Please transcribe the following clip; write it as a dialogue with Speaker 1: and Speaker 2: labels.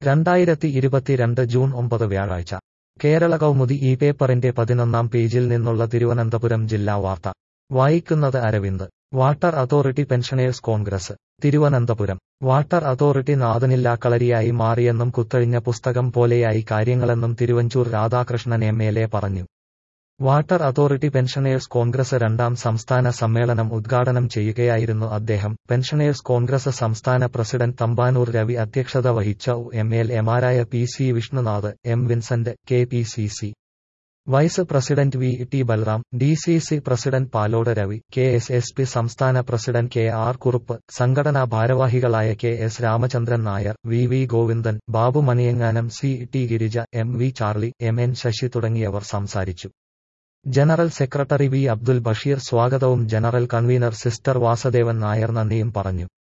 Speaker 1: രണ്ടായിരത്തി ഇരുപത്തിരണ്ട് ജൂൺ ഒമ്പത് വ്യാഴാഴ്ച കേരള കൗമുദി ഈ പേപ്പറിന്റെ പതിനൊന്നാം പേജിൽ നിന്നുള്ള തിരുവനന്തപുരം ജില്ലാ വാർത്ത വായിക്കുന്നത് Aravind water authority pensioners congress Thiruvananthapuram water authority നാഥനില്ലാക്കളരിയായി മാറിയെന്നും കുത്തഴിഞ്ഞ പുസ്തകം പോലെയായി കാര്യങ്ങളെന്നും Thiruvanchoor Radhakrishnan M L A പറഞ്ഞു വാട്ടർ അതോറിറ്റി പെൻഷനേഴ്സ് കോൺഗ്രസ് രണ്ടാം സംസ്ഥാന സമ്മേളനം ഉദ്ഘാടനം ചെയ്യുകയായിരുന്നു അദ്ദേഹം പെൻഷനേഴ്സ് കോൺഗ്രസ് സംസ്ഥാന പ്രസിഡന്റ് തമ്പാനൂർ രവി അധ്യക്ഷത വഹിച്ച എം എൽ എമാരായ P C Vishnunath M Vincent K P C C vice president V T Balram D C C president Palode Ravi K S S P സംസ്ഥാന പ്രസിഡന്റ് കെ ആർ കുറുപ്പ് സംഘടനാ ഭാരവാഹികളായ K S Ramachandran Nair V V Govindan Babu മണിയങ്ങാനം C T Girija M V Charlie M N Sasi തുടങ്ങിയവർ സംസാരിച്ചു general secretary V Abdul Basheer സ്വാഗതവും general convener sister Vasadevan Nair നന്ദിയും പറഞ്ഞു